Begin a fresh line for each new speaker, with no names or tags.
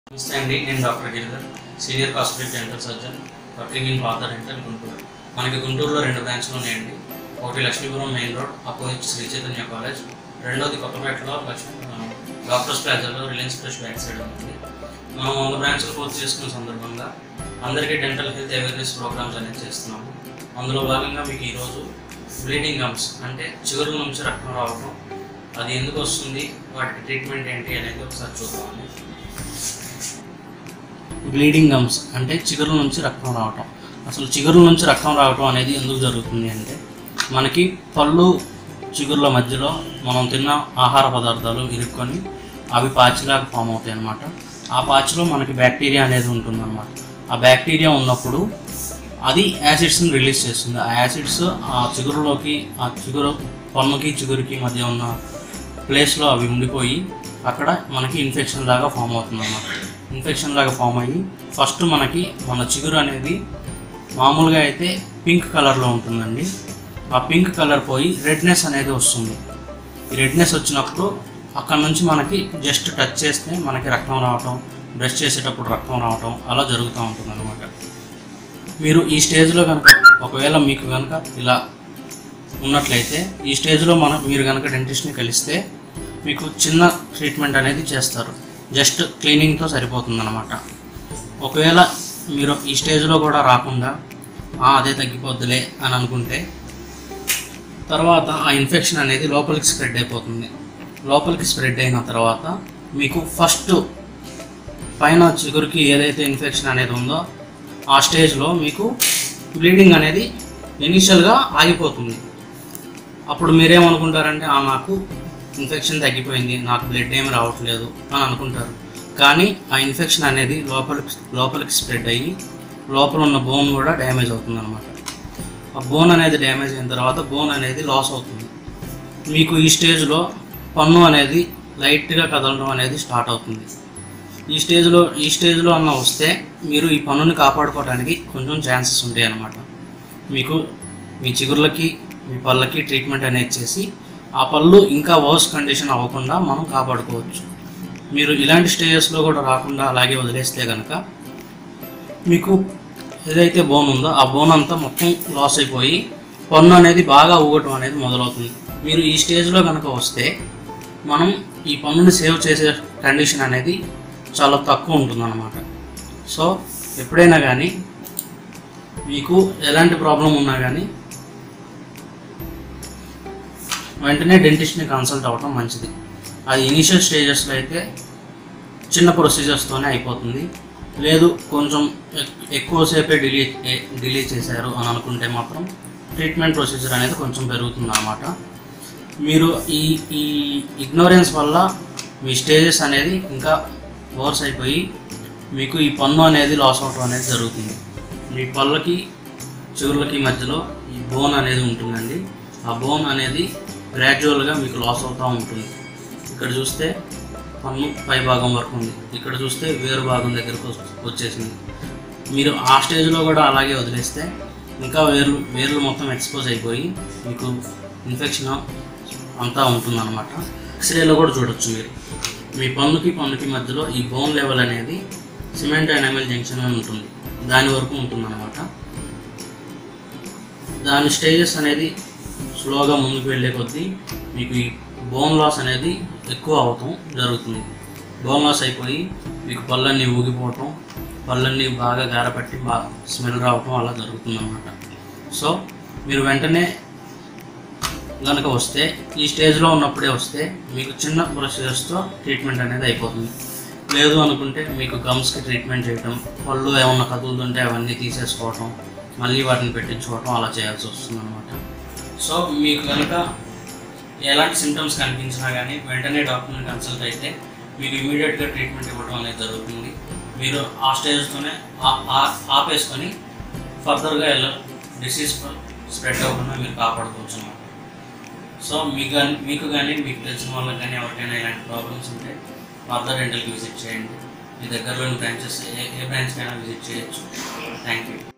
నమస్తే అండి నేను doctor Giridhar senior cosmetic dental surgeon working in పాత డెంటల్ గుంటూరు మనకి గుంటూరులో రెండు బ్రాంచ్లు ఉన్నాయండి ఒకటి Lakshmipuram main road opposite Shri Chaitanya college రెండోది కొత్తపేటలో లక్ష్మీ ఆ, డాక్టర్స్ ప్లాజాలో రిలయన్స్ ఫ్రెష్ బ్యాక్ సైడ్ ఉంది మనం వంద బ్రాంచ్లు పూర్తి చేసుకున్న సందర్భంగా అందరికీ డెంటల్ హెల్త్ అవేర్నెస్ ప్రోగ్రామ్స్ అనేది చేస్తున్నాము అందులో భాగంగా మీకు ఈరోజు బ్లీడింగ్ గమ్స్ అంటే చిగురుల నుంచి రక్తం రావడం అది ఎందుకు వస్తుంది వాటికి ట్రీట్మెంట్ ఏంటి అనేది ఒకసారి చూద్దామండి బ్లీడింగ్ గమ్స్ అంటే చిగురుల నుంచి రక్తం రావటం అసలు చిగురుల నుంచి రక్తం రావటం అనేది ఎందుకు జరుగుతుంది అంటే మనకి పళ్ళు చిగుర్ల మధ్యలో మనం తిన్న ఆహార పదార్థాలు ఇరుక్కొని అవి పాచిలాగా ఫామ్ అవుతాయి అన్నమాట ఆ పాచిలో మనకి బ్యాక్టీరియా అనేది ఉంటుందన్నమాట ఆ బ్యాక్టీరియా ఉన్నప్పుడు అది యాసిడ్స్ని రిలీజ్ చేస్తుంది ఆ యాసిడ్స్ ఆ చిగురులోకి ఆ చిగురు పన్నుకి చిగురుకి మధ్య ఉన్న ప్లేస్లో అవి ఉండిపోయి అక్కడ మనకి ఇన్ఫెక్షన్ లాగా ఫామ్ అవుతుంది అన్నమాట ఇన్ఫెక్షన్ లాగా ఫామ్ అయ్యి ఫస్ట్ మనకి మన చిగురు అనేది మామూలుగా అయితే పింక్ కలర్లో ఉంటుందండి ఆ పింక్ కలర్ పోయి రెడ్నెస్ అనేది వస్తుంది ఈ రెడ్నెస్ వచ్చినప్పుడు అక్కడ నుంచి మనకి జస్ట్ టచ్ చేస్తే మనకి రక్తం రావటం బ్రష్ చేసేటప్పుడు రక్తం రావటం అలా జరుగుతూ ఉంటుంది అనమాట మీరు ఈ స్టేజ్లో కనుక ఒకవేళ మీకు కనుక ఇలా ఉన్నట్లయితే ఈ స్టేజ్లో మనం మీరు కనుక డెంటిస్ట్ని కలిస్తే మీకు చిన్న ట్రీట్మెంట్ అనేది చేస్తారు జస్ట్ క్లీనింగ్తో సరిపోతుంది అనమాట ఒకవేళ మీరు ఈ స్టేజ్లో కూడా రాకుండా "ఆ, అదే తగ్గిపోద్దులే అని అనుకుంటే తర్వాత ఆ ఇన్ఫెక్షన్ అనేది లోపలికి స్ప్రెడ్ అయిపోతుంది లోపలికి స్ప్రెడ్ అయిన తర్వాత మీకు ఫస్ట్ పైన చిగురికి ఏదైతే ఇన్ఫెక్షన్ అనేది ఉందో ఆ స్టేజ్లో మీకు బ్లీడింగ్ అనేది ఇనీషియల్గా ఆగిపోతుంది అప్పుడు మీరేమనుకుంటారంటే "ఆ, నాకు ఇన్ఫెక్షన్ తగ్గిపోయింది నాకు బ్లడ్ ఏమి రావట్లేదు అని అనుకుంటారు కానీ ఆ ఇన్ఫెక్షన్ అనేది లోపలికి లోపలికి స్ప్రెడ్ అయ్యి లోపల ఉన్న బోన్ కూడా డ్యామేజ్ అవుతుంది అనమాట ఆ బోన్ అనేది డ్యామేజ్ అయిన తర్వాత బోన్ అనేది లాస్ అవుతుంది మీకు ఈ స్టేజ్లో పన్ను అనేది లైట్గా కదలడం అనేది స్టార్ట్ అవుతుంది ఈ స్టేజ్లో ఈ స్టేజ్లో అన్న వస్తే మీరు ఈ పన్నుని కాపాడుకోవడానికి కొంచెం ఛాన్సెస్ ఉంటాయి అన్నమాట మీకు మీ చిగుర్లకి మీ పళ్ళకి ట్రీట్మెంట్ అనేది చేసి ఆ పళ్ళు ఇంకా వర్స్ కండిషన్ అవ్వకుండా మనం కాపాడుకోవచ్చు మీరు ఇలాంటి స్టేజెస్లో కూడా రాకుండా అలాగే వదిలేస్తే కనుక మీకు ఏదైతే బోన్ ఉందో ఆ బోన్ అంతా మొత్తం లాస్ అయిపోయి పన్ను అనేది బాగా ఊగటం అనేది మొదలవుతుంది మీరు ఈ స్టేజ్లో కనుక వస్తే మనం ఈ పన్నుని సేవ్ చేసే కండిషన్ అనేది చాలా తక్కువ ఉంటుందన్నమాట సో ఎప్పుడైనా కానీ మీకు ఎలాంటి ప్రాబ్లం ఉన్నా కానీ వెంటనే డెంటిస్ట్ని కన్సల్ట్ అవ్వటం మంచిది అది ఇనిషియల్ స్టేజెస్లో అయితే చిన్న ప్రొసీజర్స్తోనే అయిపోతుంది లేదు కొంచెం ఎక్- ఎక్కువసేపే డిలే డిలే చేశారు అని అనుకుంటే మాత్రం ట్రీట్మెంట్ ప్రొసీజర్ అనేది కొంచెం పెరుగుతుంది అన్నమాట మీరు ఈ ఈ ఇగ్నోరెన్స్ వల్ల మీ స్టేజెస్ అనేది ఇంకా వర్స్ అయిపోయి మీకు ఈ పన్ను అనేది లాస్ అవటం అనేది జరుగుతుంది మీ పళ్ళకి చిగుర్లకి మధ్యలో ఈ బోన్ అనేది ఉంటుందండి ఆ బోన్ అనేది గ్రాడ్యువల్గా మీకు లాస్ అవుతూ ఉంటుంది ఇక్కడ చూస్తే పన్ను పై భాగం వరకు ఉంది ఇక్కడ చూస్తే వేరు భాగం దగ్గరకు వస్- వచ్చేసింది మీరు ఆ స్టేజ్లో కూడా అలాగే వదిలేస్తే ఇంకా వేర్లు వేర్లు మొత్తం ఎక్స్పోజ్ అయిపోయి మీకు ఇన్ఫెక్షన్ అంతా ఉంటుందన్నమాట ఎక్స్రేలో కూడా చూడొచ్చు మీరు మీ పన్నుకి పన్నుకి మధ్యలో ఈ బోన్ లెవెల్ అనేది సిమెంట్ అండ్ ఎమెల్ జంక్షన్ అని ఉంటుంది దాని వరకు ఉంటుందన్నమాట దాని స్టేజెస్ అనేది స్లోగా ముందుకు వెళ్ళే కొద్దీ మీకు ఈ బోన్ లాస్ అనేది ఎక్కువ అవటం జరుగుతుంది బోన్ లాస్ అయిపోయి మీకు పళ్ళన్నీ ఊగిపోవటం పళ్ళన్నీ బాగా గారపట్టి బాగా స్మెల్ రావటం అలా జరుగుతుంది అనమాట సో మీరు వెంటనే కనుక వస్తే ఈ స్టేజ్లో ఉన్నప్పుడే వస్తే మీకు చిన్న ప్రొసీజర్స్తో ట్రీట్మెంట్ అనేది అయిపోతుంది లేదు అనుకుంటే మీకు గమ్స్కి ట్రీట్మెంట్ చేయటం పళ్ళు ఏమన్నా కదులుతుంటే అవన్నీ తీసేసుకోవటం మళ్ళీ వాటిని పెట్టించుకోవటం అలా చేయాల్సి వస్తుంది అనమాట సో మీకు కనుక ఎలాంటి సిమ్టమ్స్ కనిపించినా కానీ వెంటనే డాక్టర్ని కన్సల్ట్ అయితే మీకు ఇమీడియట్గా ట్రీట్మెంట్ ఇవ్వడం అనేది జరుగుతుంది మీరు ఆ స్టేజ్తోనే ఆ- ఆ- ఆపేసుకొని ఫర్దర్గా ఎలా డిసీజ్ స్ప్రెడ్ అవ్వకుండా మీరు కాపాడుకోవచ్చు అన్నమాట సో మీకు కానీ మీకు కానీ మీకు తెలిసిన వాళ్ళకి కానీ ఎవరికైనా ఇలాంటి ప్రాబ్లమ్స్ ఉంటే ఫర్దర్ డెంటల్కి విజిట్ చేయండి మీ దగ్గరలోని బ్రాంచెస్ ఏ ఏ బ్రాంచ్కైనా విజిట్ చేయొచ్చు థ్యాంక్ యూ